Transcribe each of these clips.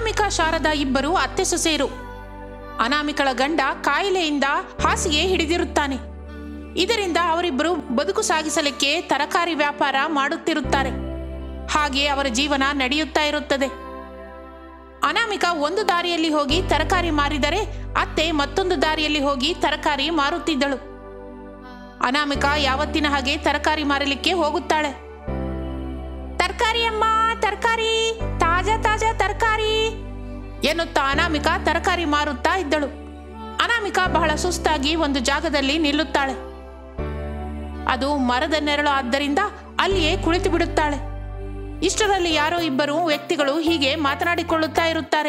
ಅನಾಮಿಕಾ ಶಾರದಾ ಇಬ್ಬರು ಅತ್ತೆ ಸೊಸೆಯರು ಅನಾಮಿಕಳ ಗಂಡ ಕಾಯಿಲೆಯಿಂದ ಹಾಸಿಗೆ ಹಿಡಿದಿರುತ್ತಾನೆ ಇದರಿಂದ ಅವರಿಬ್ಬರು ಬದುಕು ಸಾಗಿಸಲಿಕ್ಕೆ ತರಕಾರಿ ವ್ಯಾಪಾರ ಮಾಡುತ್ತಿರುತ್ತಾರೆ ಹಾಗೆ ಅವರ ಜೀವನ ನಡೆಯುತ್ತಾ ಇರುತ್ತದೆ ಅನಾಮಿಕ ಒಂದು ದಾರಿಯಲ್ಲಿ ಹೋಗಿ ತರಕಾರಿ ಮಾರಿದರೆ ಅತ್ತೆ ಮತ್ತೊಂದು ದಾರಿಯಲ್ಲಿ ಹೋಗಿ ತರಕಾರಿ ಮಾರುತ್ತಿದ್ದಳು ಅನಾಮಿಕ ಯಾವತ್ತಿನ ಹಾಗೆ ತರಕಾರಿ ಮಾರಲಿಕ್ಕೆ ಹೋಗುತ್ತಾಳೆ ತರಕಾರಿ ಅಮ್ಮ ತರಕಾರಿ ತಾಜಾ ತಾಜಾ ತರಕಾರಿ ಎನ್ನುತ್ತಾ ಅನಾಮಿಕ ತರಕಾರಿ ಮಾರುತ್ತಾ ಇದ್ದಳು ಅನಾಮಿಕ ಬಹಳ ಸುಸ್ತಾಗಿ ಒಂದು ಜಾಗದಲ್ಲಿ ನಿಲ್ಲುತ್ತಾಳೆ ಅದು ಮರದ ನೆರಳು ಆದ್ದರಿಂದ ಅಲ್ಲಿಯೇ ಕುಳಿತು ಬಿಡುತ್ತಾಳೆ ಇಷ್ಟರಲ್ಲಿ ಯಾರೋ ಇಬ್ಬರು ವ್ಯಕ್ತಿಗಳು ಹೀಗೆ ಮಾತನಾಡಿಕೊಳ್ಳುತ್ತಾ ಇರುತ್ತಾರೆ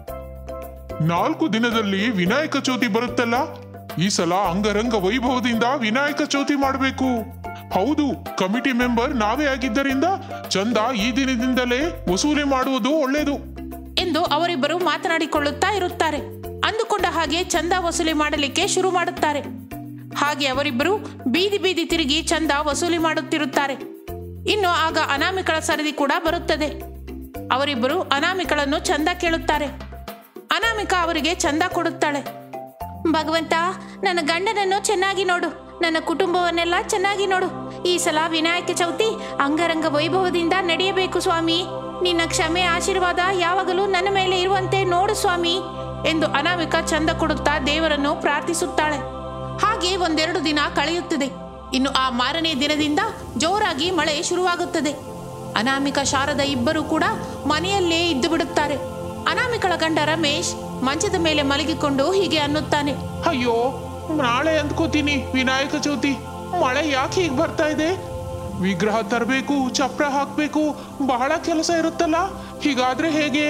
ನಾಲ್ಕು ದಿನದಲ್ಲಿ ವಿನಾಯಕ ಚೌತಿ ಬರುತ್ತಲ್ಲ ಈ ಸಲ ಅಂಗರಂಗ ವೈಭವದಿಂದ ವಿನಾಯಕ ಚೌತಿ ಮಾಡಬೇಕು ಹೌದು ಕಮಿಟಿ ಮೆಂಬರ್ ನಾವೇ ಆಗಿದ್ದರಿಂದ ಚಂದ ಈ ದಿನದಿಂದಲೇ ವಸೂಲಿ ಮಾಡುವುದು ಒಳ್ಳೆಯದು ಎಂದು ಅವರಿಬ್ಬರು ಮಾತನಾಡಿಕೊಳ್ಳುತ್ತಾ ಇರುತ್ತಾರೆ ಅಂದುಕೊಂಡ ಹಾಗೆ ಚಂದ ವಸೂಲಿ ಮಾಡಲಿಕ್ಕೆ ಶುರು ಮಾಡುತ್ತಾರೆ ಹಾಗೆ ಅವರಿಬ್ಬರು ಬೀದಿ ಬೀದಿ ತಿರುಗಿ ಚಂದ ವಸೂಲಿ ಮಾಡುತ್ತಿರುತ್ತಾರೆ ಇನ್ನು ಆಗ ಅನಾಮಿಕಳ ಸರದಿ ಕೂಡ ಬರುತ್ತದೆ ಅವರಿಬ್ಬರು ಅನಾಮಿಕಳನ್ನು ಚಂದ ಕೇಳುತ್ತಾರೆ ಅನಾಮಿಕ ಅವರಿಗೆ ಚಂದ ಕೊಡುತ್ತಾಳೆ ಭಗವಂತ ನನ್ನ ಗಂಡನನ್ನು ಚೆನ್ನಾಗಿ ನೋಡು ನನ್ನ ಕುಟುಂಬವನ್ನೆಲ್ಲ ಚೆನ್ನಾಗಿ ನೋಡು ಈ ಸಲ ವಿನಾಯಕ ಚೌತಿ ಅಂಗರಂಗ ವೈಭವದಿಂದ ನಡೆಯಬೇಕು ಸ್ವಾಮಿ ನಿನ್ನ ಕ್ಷಮೆ ಆಶೀರ್ವಾದ ಯಾವಾಗಲೂ ನನ್ನ ಮೇಲೆ ಇರುವಂತೆ ನೋಡು ಸ್ವಾಮಿ ಎಂದು ಅನಾಮಿಕ ಚಂದ ಕೊಡುತ್ತಾ ದೇವರನ್ನು ಪ್ರಾರ್ಥಿಸುತ್ತಾಳೆ ಹಾಗೆ ಒಂದೆರಡು ದಿನ ಕಳೆಯುತ್ತದೆ ಇನ್ನು ಆ ಮಾರನೇ ದಿನದಿಂದ ಜೋರಾಗಿ ಮಳೆ ಶುರುವಾಗುತ್ತದೆ ಅನಾಮಿಕ ಶಾರದ ಇಬ್ಬರು ಕೂಡ ಮನೆಯಲ್ಲೇ ಇದ್ದು ಬಿಡುತ್ತಾರೆ ಅನಾಮಿಕಳ ಗಂಡ ರಮೇಶ್ ಮಂಚದ ಮೇಲೆ ಮಲಗಿಕೊಂಡು ಹೀಗೆ ಅನ್ನುತ್ತಾನೆ ಅಯ್ಯೋ ನಾಳೆ ಅಂದ್ಕೋತೀನಿ ವಿನಾಯಕ ಚೌತಿ ಮಳೆ ಯಾಕೆ ಹೀಗೆ ಬರ್ತಾ ಇದೆ ವಿಗ್ರಹ ತರಬೇಕು ಚಪ್ರ ಹಾಕ್ಬೇಕು ಬಹಳ ಕೆಲಸ ಇರುತ್ತಲ್ಲ ಹೀಗಾದ್ರೆ ಹೇಗೆ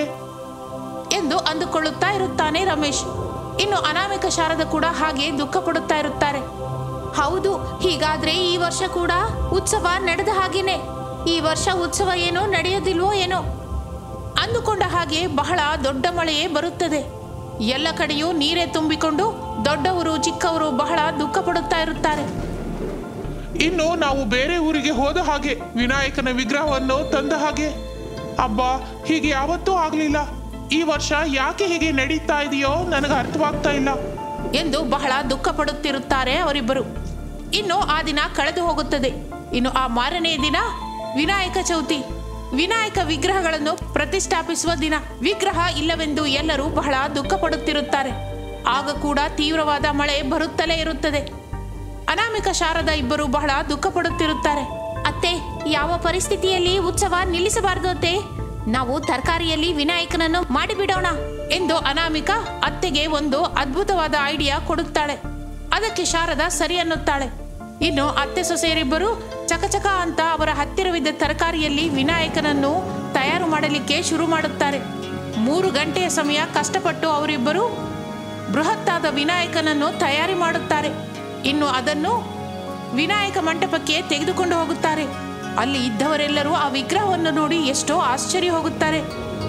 ಎಂದು ಅಂದುಕೊಳ್ಳುತ್ತಾ ಇರುತ್ತಾನೆ ರಮೇಶ್ ಇನ್ನು ಅನಾಮಿಕ ಶಾರದ ಕೂಡ ಹಾಗೆ ದುಃಖ ಪಡುತ್ತಾ ಇರುತ್ತಾರೆ ಹೌದು ಹೀಗಾದ್ರೆ ಈ ವರ್ಷ ಕೂಡ ಉತ್ಸವ ನಡೆದ ಹಾಗೇನೆ ಈ ವರ್ಷ ಉತ್ಸವ ಏನೋ ನಡೆಯೋದಿಲ್ವೋ ಏನೋ ಅಂದುಕೊಂಡ ಹಾಗೆ ಬಹಳ ದೊಡ್ಡ ಮಳೆಯೇ ಬರುತ್ತದೆ ಎಲ್ಲ ಕಡೆಯೂ ನೀರೇ ತುಂಬಿಕೊಂಡು ದೊಡ್ಡವರು ಚಿಕ್ಕವರು ಬಹಳ ದುಃಖ ಪಡುತ್ತಾ ಇರುತ್ತಾರೆ ಇನ್ನು ನಾವು ಬೇರೆ ಊರಿಗೆ ಹೋದ ಹಾಗೆ ವಿನಾಯಕನ ವಿಗ್ರಹವನ್ನು ತಂದ ಹಾಗೆ ಅಬ್ಬ ಹೀಗೆ ಯಾವತ್ತೂ ಆಗ್ಲಿಲ್ಲ ಈ ವರ್ಷ ಯಾಕೆ ಹೀಗೆ ನಡೀತಾ ಇದೆಯೋ ನನಗೆ ಅರ್ಥವಾಗ್ತಾ ಇಲ್ಲ ಎಂದು ಬಹಳ ದುಃಖ ಪಡುತ್ತಿರುತ್ತಾರೆ ಅವರಿಬ್ಬರು ಇನ್ನು ಆ ದಿನ ಕಳೆದು ಹೋಗುತ್ತದೆ ಇನ್ನು ಆ ಮಾರನೆಯ ದಿನ ವಿನಾಯಕ ಚೌತಿ ವಿನಾಯಕ ವಿಗ್ರಹಗಳನ್ನು ಪ್ರತಿಷ್ಠಾಪಿಸುವ ದಿನ ವಿಗ್ರಹ ಇಲ್ಲವೆಂದು ಎಲ್ಲರೂ ಬಹಳ ದುಃಖ ಪಡುತ್ತಿರುತ್ತಾರೆ ಆಗ ಕೂಡ ತೀವ್ರವಾದ ಮಳೆ ಬರುತ್ತಲೇ ಇರುತ್ತದೆ ಅನಾಮಿಕ ಶಾರದ ಇಬ್ಬರು ಬಹಳ ದುಃಖ ಪಡುತ್ತಿರುತ್ತಾರೆ ಅತ್ತೆ ಯಾವ ಪರಿಸ್ಥಿತಿಯಲ್ಲಿ ಉತ್ಸವ ನಿಲ್ಲಿಸಬಾರದು ಅತ್ತೆ ನಾವು ತರಕಾರಿಯಲ್ಲಿ ವಿನಾಯಕನನ್ನು ಮಾಡಿಬಿಡೋಣ ಎಂದು ಅನಾಮಿಕ ಅತ್ತೆಗೆ ಒಂದು ಅದ್ಭುತವಾದ ಐಡಿಯಾ ಕೊಡುತ್ತಾಳೆ ಅದಕ್ಕೆ ಶಾರದ ಸರಿ ಅನ್ನುತ್ತಾಳೆ ಇನ್ನು ಅತ್ತೆ ಸೊಸೆಯರಿಬ್ಬರು ಚಕಚಕ ಅಂತ ಅವರ ಹತ್ತಿರವಿದ್ದ ತರಕಾರಿಯಲ್ಲಿ ವಿನಾಯಕನನ್ನು ತಯಾರು ಮಾಡಲಿಕ್ಕೆ ಶುರು ಮಾಡುತ್ತಾರೆ ಮೂರು ಗಂಟೆಯ ಸಮಯ ಕಷ್ಟಪಟ್ಟು ಅವರಿಬ್ಬರು ಬೃಹತ್ತಾದ ವಿನಾಯಕನನ್ನು ತಯಾರಿ ಮಾಡುತ್ತಾರೆ ಇನ್ನು ಅದನ್ನು ವಿನಾಯಕ ಮಂಟಪಕ್ಕೆ ತೆಗೆದುಕೊಂಡು ಹೋಗುತ್ತಾರೆ ಅಲ್ಲಿ ಇದ್ದವರೆಲ್ಲರೂ ಆ ವಿಗ್ರಹವನ್ನು ನೋಡಿ ಎಷ್ಟೋ ಆಶ್ಚರ್ಯ ಹೋಗುತ್ತಾರೆ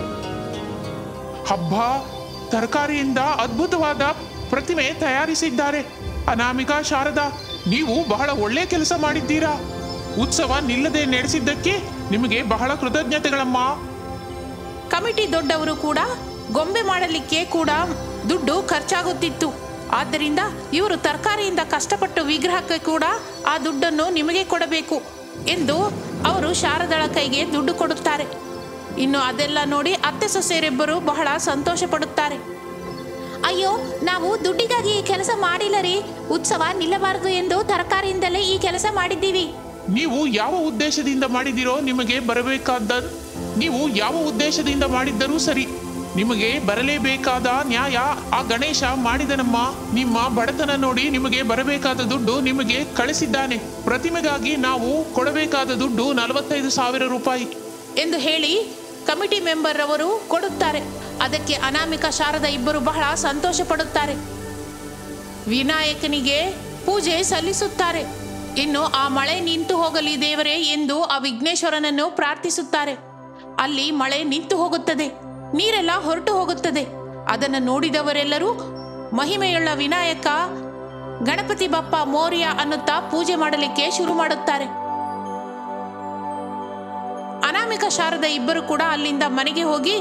ಹಬ್ಬ ತರಕಾರಿಯಿಂದ ಅದ್ಭುತವಾದ ಪ್ರತಿಮೆ ತಯಾರಿಸಿದ್ದಾರೆ ಅನಾಮಿಕಾ ಶಾರದಾ ನೀವು ಬಹಳ ಒಳ್ಳೆ ಕೆಲಸ ಮಾಡಿದ್ದೀರಾ ಉತ್ಸವ ನಿಲ್ಲದೆ ನಡೆಸಿದ್ದಕ್ಕೆ ನಿಮಗೆ ಬಹಳ ಕೃತಜ್ಞತೆಗಳಮ್ಮ ಕಮಿಟಿ ದೊಡ್ಡವರು ಕೂಡ ಗೊಂಬೆ ಮಾಡಲಿಕ್ಕೆ ಕೂಡ ದುಡ್ಡು ಖರ್ಚಾಗುತ್ತಿತ್ತು ಆದ್ದರಿಂದ ಇವರು ತರಕಾರಿಯಿಂದ ಕಷ್ಟಪಟ್ಟು ವಿಗ್ರಹಕ್ಕೆ ಕೂಡ ಆ ದುಡ್ಡನ್ನು ನಿಮಗೆ ಕೊಡಬೇಕು ಎಂದು ಅವರು ಶಾರದಳ ಕೈಗೆ ದುಡ್ಡು ಕೊಡುತ್ತಾರೆ ಇನ್ನು ಅದೆಲ್ಲ ನೋಡಿ ಅತ್ತೆ ಸೊಸೆಯರಿಬ್ಬರು ಬಹಳ ಸಂತೋಷ ಪಡುತ್ತಾರೆ ಅಯ್ಯೋ ನಾವು ದುಡ್ಡಿಗಾಗಿ ಈ ಕೆಲಸ ಮಾಡಿಲ್ಲ ರೀ ಉತ್ಸವ ನಿಲ್ಲಬಾರದು ಎಂದು ತರಕಾರಿಯಿಂದಲೇ ಈ ಕೆಲಸ ಮಾಡಿದ್ದೀವಿ ನೀವು ಯಾವ ಉದ್ದೇಶದಿಂದ ಮಾಡಿದಿರೋ ನಿಮಗೆ ಬರಬೇಕಾದ ನೀವು ಯಾವ ಉದ್ದೇಶದಿಂದ ಮಾಡಿದ್ದರೂ ಸರಿ ನಿಮಗೆ ಬರಲೇಬೇಕಾದ ನ್ಯಾಯ ಆ ಗಣೇಶ ಮಾಡಿದನಮ್ಮ ನಿಮ್ಮ ಬಡತನ ನೋಡಿ ನಿಮಗೆ ಬರಬೇಕಾದ ದುಡ್ಡು ನಿಮಗೆ ಕಳಿಸಿದ್ದಾನೆ ಪ್ರತಿಮೆಗಾಗಿ ನಾವು ಕೊಡಬೇಕಾದ ದುಡ್ಡು ನಲವತ್ತೈದು ಸಾವಿರ ರೂಪಾಯಿ ಎಂದು ಹೇಳಿ ಕಮಿಟಿ ಮೆಂಬರ್ ಅವರು ಕೊಡುತ್ತಾರೆ ಅದಕ್ಕೆ ಅನಾಮಿಕ ಶಾರದ ಇಬ್ಬರು ಬಹಳ ಸಂತೋಷ ಪಡುತ್ತಾರೆ ವಿನಾಯಕನಿಗೆ ಪೂಜೆ ಸಲ್ಲಿಸುತ್ತಾರೆ ಇನ್ನು ಆ ಮಳೆ ನಿಂತು ಹೋಗಲಿ ದೇವರೇ ಎಂದು ಆ ವಿಘ್ನೇಶ್ವರನನ್ನು ಪ್ರಾರ್ಥಿಸುತ್ತಾರೆ ಅಲ್ಲಿ ಮಳೆ ನಿಂತು ಹೋಗುತ್ತದೆ ನೀರೆಲ್ಲ ಹೊರಟು ಹೋಗುತ್ತದೆ ಅದನ್ನು ನೋಡಿದವರೆಲ್ಲರೂ ಮಹಿಮೆಯುಳ್ಳ ವಿನಾಯಕ ಗಣಪತಿ ಬಪ್ಪ ಮೋರ್ಯ ಅನ್ನುತ್ತಾ ಪೂಜೆ ಮಾಡಲಿಕ್ಕೆ ಶುರು ಮಾಡುತ್ತಾರೆ ಅನಾಮಿಕ ಶಾರದ ಇಬ್ಬರು ಕೂಡ ಅಲ್ಲಿಂದ ಮನೆಗೆ ಹೋಗಿ ತಲೆ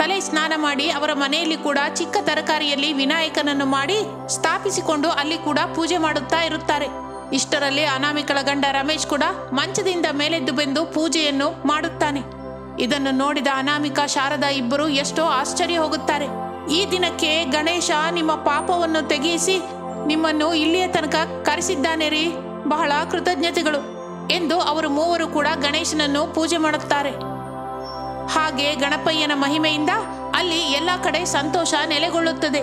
ತಲೆ ಸ್ನಾನ ಮಾಡಿ ಅವರ ಮನೆಯಲ್ಲಿ ಕೂಡ ಚಿಕ್ಕ ತರಕಾರಿಯಲ್ಲಿ ವಿನಾಯಕನನ್ನು ಮಾಡಿ ಸ್ಥಾಪಿಸಿಕೊಂಡು ಅಲ್ಲಿ ಕೂಡ ಪೂಜೆ ಮಾಡುತ್ತಾ ಇರುತ್ತಾರೆ ಇಷ್ಟರಲ್ಲಿ ಅನಾಮಿಕಳ ಗಂಡ ರಮೇಶ್ ಕೂಡ ಮಂಚದಿಂದ ಮೇಲೆದ್ದು ಬೆಂದು ಪೂಜೆಯನ್ನು ಮಾಡುತ್ತಾನೆ ಇದನ್ನು ನೋಡಿದ ಅನಾಮಿಕ ಶಾರದಾ ಇಬ್ಬರು ಎಷ್ಟೋ ಆಶ್ಚರ್ಯ ಹೋಗುತ್ತಾರೆ ಈ ದಿನಕ್ಕೆ ಗಣೇಶ ನಿಮ್ಮ ಪಾಪವನ್ನು ತೆಗೆಯಿಸಿ ನಿಮ್ಮನ್ನು ಇಲ್ಲಿಯ ತನಕ ಕರೆಸಿದ್ದಾನೆ ರೀ ಬಹಳ ಕೃತಜ್ಞತೆಗಳು ಎಂದು ಅವರು ಮೂವರು ಕೂಡ ಗಣೇಶನನ್ನು ಪೂಜೆ ಮಾಡುತ್ತಾರೆ ಹಾಗೆ ಗಣಪಯ್ಯನ ಮಹಿಮೆಯಿಂದ ಅಲ್ಲಿ ಎಲ್ಲ ಕಡೆ ಸಂತೋಷ ನೆಲೆಗೊಳ್ಳುತ್ತದೆ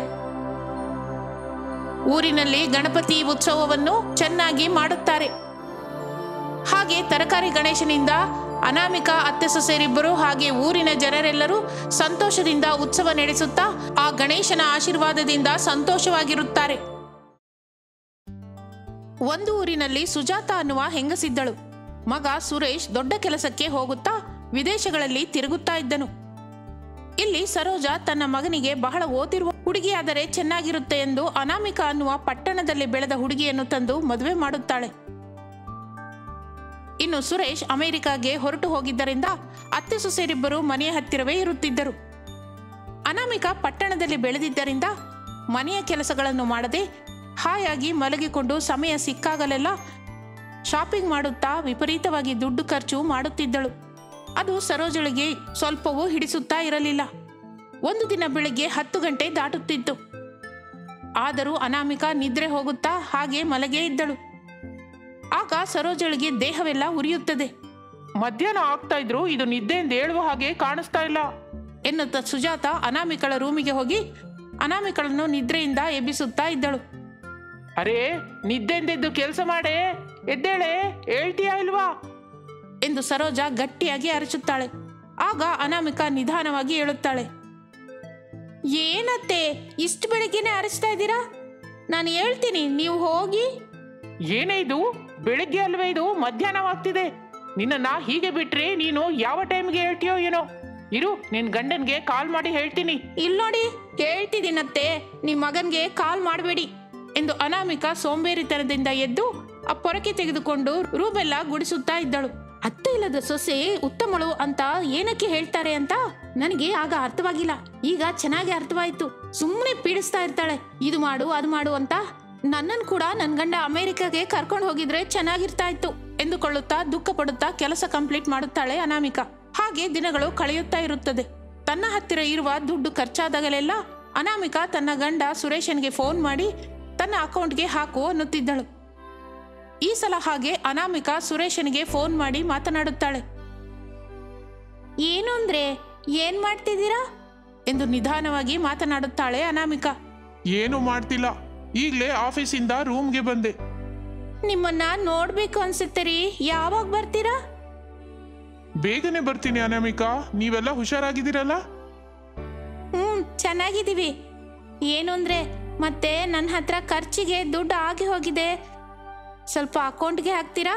ಊರಿನಲ್ಲಿ ಗಣಪತಿ ಉತ್ಸವವನ್ನು ಚೆನ್ನಾಗಿ ಮಾಡುತ್ತಾರೆ ಹಾಗೆ ತರಕಾರಿ ಗಣೇಶನಿಂದ ಅನಾಮಿಕ ಅತ್ತೆ ಸೊಸೆಯರಿಬ್ಬರು ಹಾಗೆ ಊರಿನ ಜನರೆಲ್ಲರೂ ಸಂತೋಷದಿಂದ ಉತ್ಸವ ನಡೆಸುತ್ತಾ ಆ ಗಣೇಶನ ಆಶೀರ್ವಾದದಿಂದ ಸಂತೋಷವಾಗಿರುತ್ತಾರೆ ಒಂದು ಊರಿನಲ್ಲಿ ಸುಜಾತ ಅನ್ನುವ ಹೆಂಗಸಿದ್ದಳು ಮಗ ಸುರೇಶ್ ದೊಡ್ಡ ಕೆಲಸಕ್ಕೆ ಹೋಗುತ್ತಾ ವಿದೇಶಗಳಲ್ಲಿ ತಿರುಗುತ್ತಾ ಇದ್ದನು ಇಲ್ಲಿ ಸರೋಜ ತನ್ನ ಮಗನಿಗೆ ಬಹಳ ಓದಿರುವ ಹುಡುಗಿಯಾದರೆ ಚೆನ್ನಾಗಿರುತ್ತೆ ಎಂದು ಅನಾಮಿಕ ಅನ್ನುವ ಪಟ್ಟಣದಲ್ಲಿ ಬೆಳೆದ ಹುಡುಗಿಯನ್ನು ತಂದು ಮದುವೆ ಮಾಡುತ್ತಾಳೆ ಇನ್ನು ಸುರೇಶ್ ಅಮೆರಿಕಾಗೆ ಹೊರಟು ಹೋಗಿದ್ದರಿಂದ ಅತ್ತೆ ಸೊಸೆಯರಿಬ್ಬರು ಮನೆಯ ಹತ್ತಿರವೇ ಇರುತ್ತಿದ್ದರು ಅನಾಮಿಕ ಪಟ್ಟಣದಲ್ಲಿ ಬೆಳೆದಿದ್ದರಿಂದ ಮನೆಯ ಕೆಲಸಗಳನ್ನು ಮಾಡದೆ ಹಾಯಾಗಿ ಮಲಗಿಕೊಂಡು ಸಮಯ ಸಿಕ್ಕಾಗಲೆಲ್ಲ ಶಾಪಿಂಗ್ ಮಾಡುತ್ತಾ ವಿಪರೀತವಾಗಿ ದುಡ್ಡು ಖರ್ಚು ಮಾಡುತ್ತಿದ್ದಳು ಅದು ಸರೋಜಳಿಗೆ ಸ್ವಲ್ಪವೂ ಹಿಡಿಸುತ್ತಾ ಇರಲಿಲ್ಲ ಒಂದು ದಿನ ಬೆಳಿಗ್ಗೆ ಹತ್ತು ಗಂಟೆ ದಾಟುತ್ತಿತ್ತು ಆದರೂ ಅನಾಮಿಕ ನಿದ್ರೆ ಹೋಗುತ್ತಾ ಹಾಗೆ ಮಲಗೇ ಇದ್ದಳು ಆಗ ಸರೋಜಳಿಗೆ ದೇಹವೆಲ್ಲ ಉರಿಯುತ್ತದೆ ಮಧ್ಯಾಹ್ನ ಆಗ್ತಾ ಇದ್ರು ಇದು ನಿದ್ದೆಯಿಂದ ಹೇಳುವ ಹಾಗೆ ಕಾಣಿಸ್ತಾ ಇಲ್ಲ ಎನ್ನುತ್ತಾ ಸುಜಾತ ಅನಾಮಿಕಳ ರೂಮಿಗೆ ಹೋಗಿ ಅನಾಮಿಕಳನ್ನು ನಿದ್ರೆಯಿಂದ ಎಬ್ಬಿಸುತ್ತಾ ಇದ್ದಳು ಅರೇ ನಿದ್ದೆಂದೆದ್ದು ಕೆಲಸ ಮಾಡೇ ಎದ್ದೇಳೆ ಹೇಳ್ತೀಯಾ ಇಲ್ವಾ ಎಂದು ಸರೋಜ ಗಟ್ಟಿಯಾಗಿ ಅರಚುತ್ತಾಳೆ ಆಗ ಅನಾಮಿಕ ನಿಧಾನವಾಗಿ ಹೇಳುತ್ತಾಳೆ ಏನತ್ತೆ ಇಷ್ಟು ಬೆಳಗ್ಗೆನೆ ಅರಚ್ತಾ ಇದ್ದೀರಾ ನಾನು ಹೇಳ್ತೀನಿ ನೀವು ಹೋಗಿ ಏನೇ ಇದು ಬೆಳಿಗ್ಗೆ ಅಲ್ವೇ ಇದು ಮಧ್ಯಾಹ್ನವಾಗ್ತಿದೆ ನಿನ್ನನ್ನ ಹೀಗೆ ಬಿಟ್ರೆ ನೀನು ಯಾವ ಟೈಮ್ಗೆ ಹೇಳ್ತೀಯೋ ಏನೋ ಇರು ನಿನ್ ಗಂಡನ್ಗೆ ಕಾಲ್ ಮಾಡಿ ಹೇಳ್ತೀನಿ ಇಲ್ಲಿ ನೋಡಿ ಹೇಳ್ತಿದ್ದೀನತ್ತೆ ನಿಮ್ಮ ಮಗನ್ಗೆ ಕಾಲ್ ಮಾಡಬೇಡಿ ಎಂದು ಅನಾಮಿಕ ಸೋಂಬೇರಿತನದಿಂದ ಎದ್ದು ಆ ಪೊರಕೆ ತೆಗೆದುಕೊಂಡು ರೂಮೆಲ್ಲ ಗುಡಿಸುತ್ತಾ ಇದ್ದಳು ಅತ್ತೆ ಇಲ್ಲದ ಸೊಸೆ ಉತ್ತಮಳು ಅಂತ ಏನಕ್ಕೆ ಹೇಳ್ತಾರೆ ಅಂತ ನನಗೆ ಆಗ ಅರ್ಥವಾಗಿಲ್ಲ ಈಗ ಚೆನ್ನಾಗಿ ಅರ್ಥವಾಯ್ತು ಸುಮ್ಮನೆ ಪೀಡಿಸ್ತಾ ಇರ್ತಾಳೆ ಇದು ಮಾಡು ಅದು ಮಾಡು ಅಂತ ನನ್ನನ್ನು ಕೂಡ ನನ್ನ ಗಂಡ ಅಮೆರಿಕಾಗೆ ಕರ್ಕೊಂಡು ಹೋಗಿದ್ರೆ ಚೆನ್ನಾಗಿರ್ತಾ ಇತ್ತು ಎಂದುಕೊಳ್ಳುತ್ತಾ ದುಃಖ ಪಡುತ್ತಾ ಕೆಲಸ ಕಂಪ್ಲೀಟ್ ಮಾಡುತ್ತಾಳೆ ಅನಾಮಿಕ ಹಾಗೆ ದಿನಗಳು ಕಳೆಯುತ್ತಾ ಇರುತ್ತದೆ ತನ್ನ ಹತ್ತಿರ ಇರುವ ದುಡ್ಡು ಖರ್ಚಾದಾಗಲೆಲ್ಲ ಅನಾಮಿಕ ತನ್ನ ಗಂಡ ಸುರೇಶನ್ಗೆ ಫೋನ್ ಮಾಡಿ ತನ್ನ ಅಕೌಂಟ್ಗೆ ಹಾಕು ಅನ್ನುತ್ತಿದ್ದಳು ಈ ಸಲ ಹಾಗೆ ಅನಾಮಿಕ ಸುರೇಶನಿಗೆ ಫೋನ್ ಮಾಡಿ ಮಾತನಾಡುತ್ತಾಳೆ ಏನು ಅಂದ್ರೆ ಏನ್ ಮಾಡ್ತಿದ್ದೀರಾ ಎಂದು ನಿಧಾನವಾಗಿ ಮಾತನಾಡುತ್ತಾಳೆ ಅನಾಮಿಕ ಏನು ಮಾಡ್ತಿಲ್ಲ ಈಗಲೇ ಆಫೀಸಿಂದ ರೂಮ್ಗೆ ಬಂದೆ ನಿಮ್ಮನ್ನ ನೋಡ್ಬೇಕು ಅನ್ಸುತ್ತೆ ರೀ ಯಾವಾಗ ಬರ್ತೀರಾ ಬೇಗನೆ ಬರ್ತೀನಿ ಅನಾಮಿಕಾ ನೀವೆಲ್ಲ ಹುಷಾರಾಗಿದ್ದೀರಲ್ಲ ಹ್ಮ್ ಚೆನ್ನಾಗಿದ್ದೀವಿ ಏನು ಅಂದ್ರೆ ಮತ್ತೆ ನನ್ನ ಹತ್ರ ಖರ್ಚಿಗೆ ದುಡ್ಡು ಆಗಿ ಹೋಗಿದೆ ಸ್ವಲ್ಪ ಅಕೌಂಟ್ಗೆ ಹಾಕ್ತೀರಾ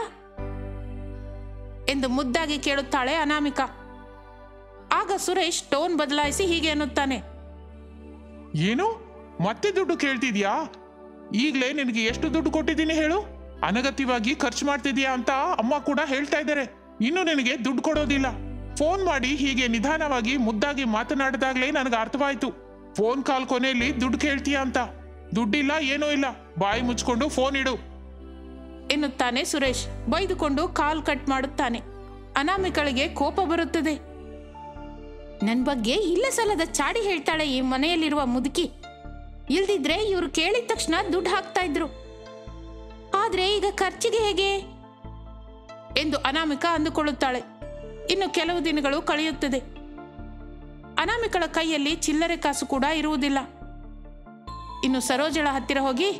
ಎಂದು ಮುದ್ದಾಗಿ ಕೇಳುತ್ತಾಳೆ ಅನಾಮಿಕಾ ಆಗ ಸುರೇಶ್ ಟೋನ್ ಬದಲಾಯಿಸಿ ಹೀಗೆ ಅನ್ನುತ್ತಾನೆ ಏನು ಮತ್ತೆ ದುಡ್ಡು ಕೇಳ್ತಿದ್ಯಾ ಈಗಲೇ ನಿನಗೆ ಎಷ್ಟು ದುಡ್ಡು ಕೊಟ್ಟಿದ್ದೀನಿ ಹೇಳು ಅನಗತ್ಯವಾಗಿ ಖರ್ಚು ಮಾಡ್ತಿದ್ಯಾ ಅಂತ ಅಮ್ಮ ಕೂಡ ಹೇಳ್ತಾ ಇದ್ದಾರೆ ಇನ್ನು ನಿನಗೆ ದುಡ್ಡು ಕೊಡೋದಿಲ್ಲ ಫೋನ್ ಮಾಡಿ ಹೀಗೆ ನಿಧಾನವಾಗಿ ಮುದ್ದಾಗಿ ಮಾತನಾಡಿದಾಗ್ಲೇ ನನಗೆ ಅರ್ಥವಾಯ್ತು ಫೋನ್ ಕಾಲ್ ಕೊನೆಯಲ್ಲಿ ದುಡ್ಡು ಕೇಳ್ತೀಯಾ ಅಂತ ದುಡ್ಡಿಲ್ಲ ಏನೂ ಇಲ್ಲ ಬಾಯಿ ಮುಚ್ಕೊಂಡು ಫೋನ್ ಇಡು ಎನ್ನುತ್ತಾನೆ ಸುರೇಶ್ ಬೈದುಕೊಂಡು ಕಾಲ್ ಕಟ್ ಮಾಡುತ್ತಾನೆ ಅನಾಮಿಕಳಿಗೆ ಕೋಪ ಬರುತ್ತದೆ ನನ್ನ ಬಗ್ಗೆ ಇಲ್ಲ ಸಲದ ಚಾಡಿ ಹೇಳ್ತಾಳೆ ಈ ಮನೆಯಲ್ಲಿರುವ ಮುದುಕಿ ಇಲ್ದಿದ್ರೆ ಇವ್ರು ಕೇಳಿದ ತಕ್ಷಣ ದುಡ್ಡು ಹಾಕ್ತಾ ಇದ್ರು ಆದ್ರೆ ಈಗ ಖರ್ಚಿಗೆ ಹೇಗೆ ಎಂದು ಅನಾಮಿಕ ಅಂದುಕೊಳ್ಳುತ್ತಾಳೆ ಇನ್ನು ಕೆಲವು ದಿನಗಳು ಕಳೆಯುತ್ತದೆ ಅನಾಮಿಕಳ ಕೈಯಲ್ಲಿ ಚಿಲ್ಲರೆ ಕಾಸು ಕೂಡ ಇರುವುದಿಲ್ಲ ಇನ್ನು ಸರೋಜಳ ಹತ್ತಿರ ಹೋಗಿ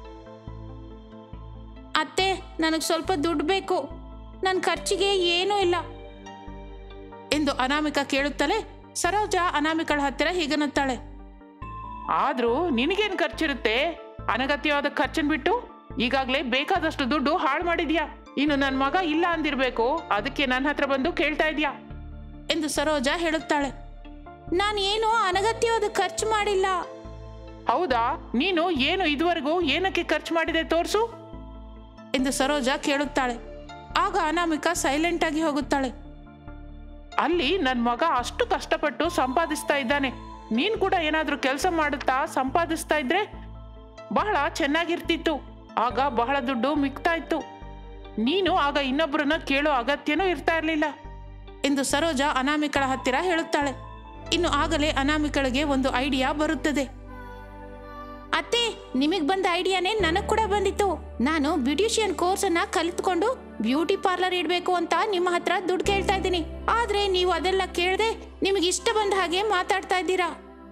ಅತ್ತೆ ನನಗೆ ಸ್ವಲ್ಪ ದುಡ್ಡು ಬೇಕು ನನ್ನ ಖರ್ಚಿಗೆ ಏನೂ ಇಲ್ಲ ಎಂದು ಅನಾಮಿಕ ಕೇಳುತ್ತಲೇ ಸರೋಜ ಅನಾಮಿಕಳ ಹತ್ತಿರ ಹೀಗನ್ನುತ್ತಾಳೆ ಆದ್ರೂ ನಿನಗೇನು ಖರ್ಚಿರುತ್ತೆ ಅನಗತ್ಯವಾದ ಖರ್ಚನ್ ಬಿಟ್ಟು ಈಗಾಗಲೇ ಬೇಕಾದಷ್ಟು ದುಡ್ಡು ಹಾಳು ಮಾಡಿದ್ಯಾ ಇನ್ನು ನನ್ನ ಮಗ ಇಲ್ಲ ಅಂದಿರ್ಬೇಕು ಅದಕ್ಕೆ ನನ್ನ ಹತ್ರ ಬಂದು ಕೇಳ್ತಾ ಇದೀಯಾ ಎಂದು ಸರೋಜ ಹೇಳುತ್ತಾಳೆ ನಾನು ಏನೂ ಅನಗತ್ಯವಾದ ಖರ್ಚು ಮಾಡಿಲ್ಲ ಹೌದಾ ನೀನು ಏನು ಇದುವರೆಗೂ ಏನಕ್ಕೆ ಖರ್ಚು ಮಾಡಿದೆ ತೋರ್ಸು ಎಂದು ಸರೋಜ ಕೇಳುತ್ತಾಳೆ ಆಗ ಅನಾಮಿಕ ಸೈಲೆಂಟ್ ಆಗಿ ಹೋಗುತ್ತಾಳೆ ಅಲ್ಲಿ ನನ್ನ ಮಗ ಅಷ್ಟು ಕಷ್ಟಪಟ್ಟು ಸಂಪಾದಿಸ್ತಾ ಇದ್ದಾನೆ ನೀನ್ ಕೂಡ ಏನಾದ್ರೂ ಕೆಲಸ ಮಾಡುತ್ತಾ ಸಂಪಾದಿಸ್ತಾ ಇದ್ರೆ ಬಹಳ ಚೆನ್ನಾಗಿರ್ತಿತ್ತು ಆಗ ಬಹಳ ದುಡ್ಡು ಮಿಕ್ತಾ ಇತ್ತು ನೀನು ಆಗ ಇನ್ನೊಬ್ಬರನ್ನ ಕೇಳೋ ಅಗತ್ಯನೂ ಇರ್ತಾ ಇರ್ಲಿಲ್ಲ ಎಂದು ಸರೋಜ ಅನಾಮಿಕಳ ಹತ್ತಿರ ಹೇಳುತ್ತಾಳೆ ಇನ್ನು ಆಗಲೇ ಅನಾಮಿಕಳಿಗೆ ಒಂದು ಐಡಿಯಾ ಬರುತ್ತದೆ ಅತ್ತೆ ನಿಮಗೆ ಬಂದ ಐಡಿಯಾನೇ ನನಗೆ ಕೂಡ ಬಂದಿತ್ತು ನಾನು ಬ್ಯೂಟಿಷಿಯನ್ ಕೋರ್ಸ್ ಅನ್ನ ಕಲಿತ್ಕೊಂಡು ಬ್ಯೂಟಿ ಪಾರ್ಲರ್ ಇಡಬೇಕು ಅಂತ ನಿಮ್ಮ ಹತ್ರ ದುಡ್ಡು ಕೇಳ್ತಾ ಇದ್ದೀನಿ ಆದ್ರೆ ನೀವು ಅದೆಲ್ಲ ಕೇಳದೆ ನಿಮಗೆ ಇಷ್ಟ ಬಂದ ಹಾಗೆ ಮಾತಾಡ್ತಾ ಇದ್ದೀರಾ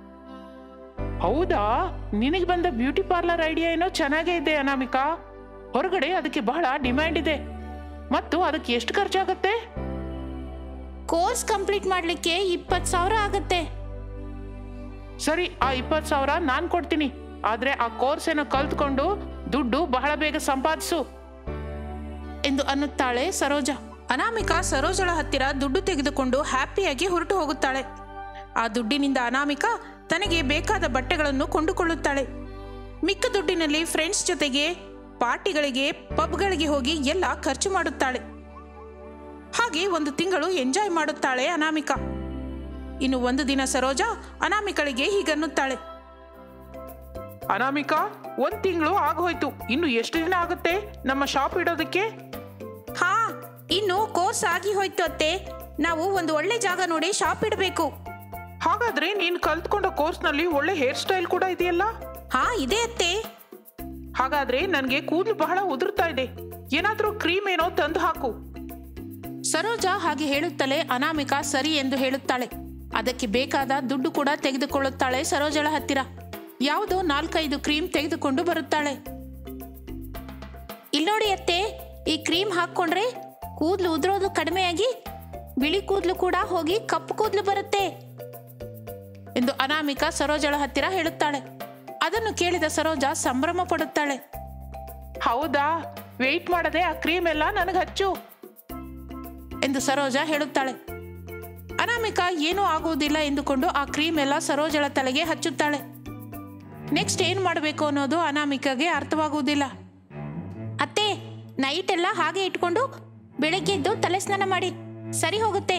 ಹೌದಾ ನಿನಗೆ ಬಂದ ಬ್ಯೂಟಿ ಪಾರ್ಲರ್ ಐಡಿಯಾ ಏನೋ ಚೆನ್ನಾಗೇ ಇದೆ ಅನಾಮಿಕಾ ಹೊರಗಡೆ ಅದಕ್ಕೆ ಬಹಳ ಡಿಮ್ಯಾಂಡ್ ಇದೆ ಮತ್ತು ಅದಕ್ಕೆ ಎಷ್ಟು ಖರ್ಚಾಗತ್ತೆ ಕೋರ್ಸ್ ಕಂಪ್ಲೀಟ್ ಮಾಡ್ಲಿಕ್ಕೆ ಇಪ್ಪತ್ತು ಸಾವಿರ ಆಗತ್ತೆ ಸರಿ ಆ ಇಪ್ಪತ್ತು ಸಾವಿರ ನಾನು ಕೊಡ್ತೀನಿ ಆದ್ರೆ ಆ ಕೋರ್ಸ್ ಏನೋ ಕಲ್ತ್ಕೊಂಡು ದುಡ್ಡು ಬಹಳ ಬೇಗ ಸಂಪಾದಿಸು ಎಂದು ಅನ್ನುತ್ತಾಳೆ ಸರೋಜ ಅನಾಮಿಕಾ ಸರೋಜಳ ಹತ್ತಿರ ದುಡ್ಡು ತೆಗೆದುಕೊಂಡು ಹ್ಯಾಪಿಯಾಗಿ ಹೊರಟು ಹೋಗುತ್ತಾಳೆ ಆ ದುಡ್ಡಿನಿಂದ ಅನಾಮಿಕಾ ತನಗೆ ಬೇಕಾದ ಬಟ್ಟೆಗಳನ್ನು ಕೊಂಡುಕೊಳ್ಳುತ್ತಾಳೆ ಮಿಕ್ಕ ದುಡ್ಡಿನಲ್ಲಿ ಫ್ರೆಂಡ್ಸ್ ಜೊತೆಗೆ ಪಾರ್ಟಿಗಳಿಗೆ ಪಬ್ಗಳಿಗೆ ಹೋಗಿ ಎಲ್ಲ ಖರ್ಚು ಮಾಡುತ್ತಾಳೆ ಹಾಗೆ ಒಂದು ತಿಂಗಳು ಎಂಜಾಯ್ ಮಾಡುತ್ತಾಳೆ ಅನಾಮಿಕಾ ಇನ್ನು ಒಂದು ದಿನ ಸರೋಜ ಅನಾಮಿಕಳಿಗೆ ಹೀಗನ್ನುತ್ತಾಳೆ ಅನಾಮಿಕಾ ಒಂದ್ ತಿಂಗಳು ಆಗೋಯ್ತು ಇನ್ನು ಎಷ್ಟು ದಿನ ಆಗುತ್ತೆ ನಮ್ಮ ಶಾಪ್ ಇಡೋದಕ್ಕೆ ಹಾ ಇನ್ನು ಕೋರ್ಸ್ ಆಗಿ ಹೋಯ್ತು ಅತ್ತೆ ನಾವು ಒಂದು ಒಳ್ಳೆ ಜಾಗ ನೋಡಿ ಶಾಪ್ ಇಡಬೇಕು ಹಾಗಾದ್ರೆ ನೀನ್ ಕಲ್ತ್ಕೊಂಡ ಕೋರ್ಸ್ನಲ್ಲಿ ಒಳ್ಳೆ ಹೇರ್ ಸ್ಟೈಲ್ ಕೂಡ ಇದೆಯಲ್ಲ ಹಾ ಇದೆ ಅತ್ತೆ ಹಾಗಾದ್ರೆ ನನ್ಗೆ ಕೂದಲು ಬಹಳ ಉದುರ್ತಾ ಇದೆ ಏನಾದ್ರೂ ಕ್ರೀಮ್ ಏನೋ ತಂದು ಹಾಕು ಸರೋಜ ಹಾಗೆ ಹೇಳುತ್ತಲೇ ಅನಾಮಿಕಾ ಸರಿ ಎಂದು ಹೇಳುತ್ತಾಳೆ ಅದಕ್ಕೆ ಬೇಕಾದ ದುಡ್ಡು ಕೂಡ ತೆಗೆದುಕೊಳ್ಳುತ್ತಾಳೆ ಸರೋಜಳ ಹತ್ತಿರ ಯಾವುದೋ ನಾಲ್ಕೈದು ಕ್ರೀಮ್ ತೆಗೆದುಕೊಂಡು ಬರುತ್ತಾಳೆ ಇಲ್ನೋಡಿ ಅತ್ತೆ ಈ ಕ್ರೀಮ್ ಹಾಕ್ಕೊಂಡ್ರೆ ಕೂದಲು ಉದುರೋದು ಕಡಿಮೆಯಾಗಿ ಬಿಳಿ ಕೂದಲು ಕೂಡ ಹೋಗಿ ಕಪ್ಪು ಕೂದಲು ಬರುತ್ತೆ ಎಂದು ಅನಾಮಿಕಾ ಸರೋಜಳ ಹತ್ತಿರ ಹೇಳುತ್ತಾಳೆ ಅದನ್ನು ಕೇಳಿದ ಸರೋಜ ಸಂಭ್ರಮ ಪಡುತ್ತಾಳೆ ಹೌದಾ ವೆಯ್ಟ್ ಮಾಡದೆ ಆ ಕ್ರೀಮ್ ಎಲ್ಲ ನನಗೆ ಹಚ್ಚು ಎಂದು ಸರೋಜ ಹೇಳುತ್ತಾಳೆ ಅನಾಮಿಕಾ ಏನೂ ಆಗುವುದಿಲ್ಲ ಎಂದುಕೊಂಡು ಆ ಕ್ರೀಮ್ ಎಲ್ಲ ಸರೋಜಳ ತಲೆಗೆ ಹಚ್ಚುತ್ತಾಳೆ ನೆಕ್ಸ್ಟ್ ಏನು ಮಾಡಬೇಕು ಅನ್ನೋದು ಅನಾಮಿಕಾಗೆ ಅರ್ಥವಾಗುವುದಿಲ್ಲ ಅತ್ತೆ ನೈಟ್ ಎಲ್ಲ ಹಾಗೆ ಇಟ್ಕೊಂಡು ಬೆಳಗ್ಗೆ ಎದ್ದು ತಲೆ ಸ್ನಾನ ಮಾಡಿ ಸರಿ ಹೋಗುತ್ತೆ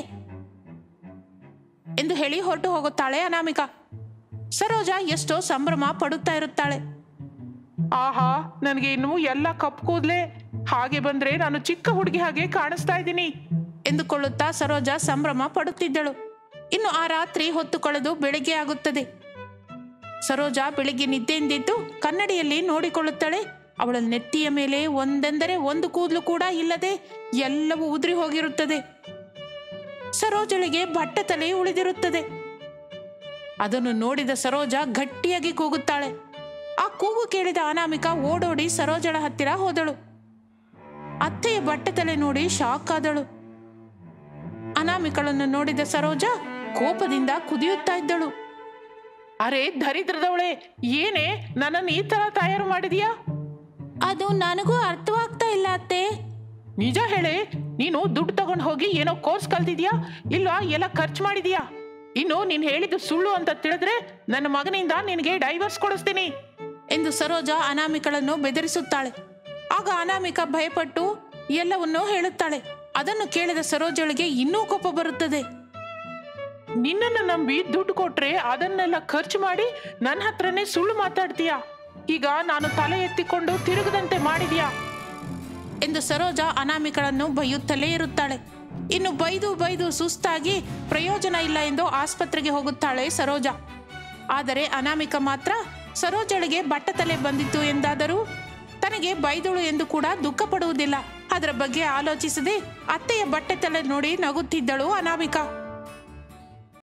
ಎಂದು ಹೇಳಿ ಹೊರಟು ಹೋಗುತ್ತಾಳೆ ಅನಾಮಿಕಾ ಸರೋಜ ಎಷ್ಟೋ ಸಂಭ್ರಮ ಪಡುತ್ತಾ ಇರುತ್ತಾಳೆ ಆಹಾ ನನಗೆ ಇನ್ನು ಎಲ್ಲ ಕಪ್ ಕೂದ್ಲೆ ಹಾಗೆ ಬಂದ್ರೆ ನಾನು ಚಿಕ್ಕ ಹುಡುಗಿ ಹಾಗೆ ಕಾಣಿಸ್ತಾ ಇದ್ದೀನಿ ಎಂದುಕೊಳ್ಳುತ್ತಾ ಸರೋಜ ಸಂಭ್ರಮ ಪಡುತ್ತಿದ್ದಳು ಇನ್ನು ಆ ರಾತ್ರಿ ಹೊತ್ತು ಕಳೆದು ಬೆಳಿಗ್ಗೆ ಆಗುತ್ತದೆ ಸರೋಜ ಬೆಳಿಗ್ಗೆ ನಿದ್ದೆಯಿಂದಿದ್ದು ಕನ್ನಡಿಯಲ್ಲಿ ನೋಡಿಕೊಳ್ಳುತ್ತಾಳೆ ಅವಳ ನೆತ್ತಿಯ ಮೇಲೆ ಒಂದೆಂದರೆ ಒಂದು ಕೂದಲು ಕೂಡ ಇಲ್ಲದೆ ಎಲ್ಲವೂ ಉದುರಿ ಹೋಗಿರುತ್ತದೆ ಸರೋಜಳಿಗೆ ಬಟ್ಟ ತಲೆ ಉಳಿದಿರುತ್ತದೆ ಅದನ್ನು ನೋಡಿದ ಸರೋಜ ಗಟ್ಟಿಯಾಗಿ ಕೂಗುತ್ತಾಳೆ ಆ ಕೂಗು ಕೇಳಿದ ಅನಾಮಿಕಾ ಓಡೋಡಿ ಸರೋಜಳ ಹತ್ತಿರ ಹೋದಳು ಅತ್ತೆಯ ಬಟ್ಟೆ ತಲೆ ನೋಡಿ ಶಾಕ್ ಆದಳು ಅನಾಮಿಕಳನ್ನು ನೋಡಿದ ಸರೋಜ ಕೋಪದಿಂದ ಕುದಿಯುತ್ತಾ ಇದ್ದಳು ಅರೆ ದರಿದ್ರದವಳೆ ಏನೇ ನನ್ನನ್ನು ಈ ತರ ತಯಾರು ಮಾಡಿದೀಯಾ ಅದು ನನಗೂ ಅರ್ಥವಾಗ್ತಾ ಇಲ್ಲ ಅತ್ತೆ ನಿಜ ಹೇಳೆ ನೀನು ದುಡ್ಡು ತಗೊಂಡು ಹೋಗಿ ಏನೋ ಕೋರ್ಸ್ ಕಲ್ತಿದ್ಯಾ ಇಲ್ವಾ ಎಲ್ಲ ಖರ್ಚು ಮಾಡಿದ್ಯಾ ಇನ್ನು ನೀನ್ ಹೇಳಿದ್ದು ಸುಳ್ಳು ಅಂತ ತಿಳಿದ್ರೆ ನನ್ನ ಮಗನಿಂದ ನಿನಗೆ ಡೈವರ್ಸ್ ಕೊಡಿಸ್ತೀನಿ ಎಂದು ಸರೋಜ ಅನಾಮಿಕಳನ್ನು ಬೆದರಿಸುತ್ತಾಳೆ ಆಗ ಅನಾಮಿಕ ಭಯಪಟ್ಟು ಎಲ್ಲವನ್ನೂ ಹೇಳುತ್ತಾಳೆ ಅದನ್ನು ಕೇಳಿದ ಸರೋಜಳಿಗೆ ಇನ್ನೂ ಕೋಪ ಬರುತ್ತದೆ ನಿನ್ನನ್ನು ನಂಬಿ ದುಡ್ಡು ಕೊಟ್ರೆ ಅದನ್ನೆಲ್ಲ ಖರ್ಚು ಮಾಡಿ ನನ್ನ ಹತ್ರನೇ ಸುಳ್ಳು ಮಾತಾಡ್ತೀಯಾ ಈಗ ನಾನು ತಲೆ ಎತ್ತಿಕೊಂಡು ತಿರುಗದಂತೆ ಮಾಡಿದ್ಯಾ ಎಂದು ಸರೋಜ ಅನಾಮಿಕಳನ್ನು ಬೈಯುತ್ತಲೇ ಇರುತ್ತಾಳೆ ಇನ್ನು ಬೈದು ಬೈದು ಸುಸ್ತಾಗಿ ಪ್ರಯೋಜನ ಇಲ್ಲ ಎಂದು ಆಸ್ಪತ್ರೆಗೆ ಹೋಗುತ್ತಾಳೆ ಸರೋಜ ಆದರೆ ಅನಾಮಿಕ ಮಾತ್ರ ಸರೋಜಳಿಗೆ ಬಟ್ಟತಲೆ ಬಂದಿತ್ತು ಎಂದಾದರೂ ತನಗೆ ಬೈದಳು ಎಂದು ಕೂಡ ದುಃಖ ಪಡುವುದಿಲ್ಲ ಅದರ ಬಗ್ಗೆ ಆಲೋಚಿಸದೆ ಅತ್ತೆಯ ಬಟ್ಟೆ ತಲೆ ನೋಡಿ ನಗುತ್ತಿದ್ದಳು ಅನಾಮಿಕ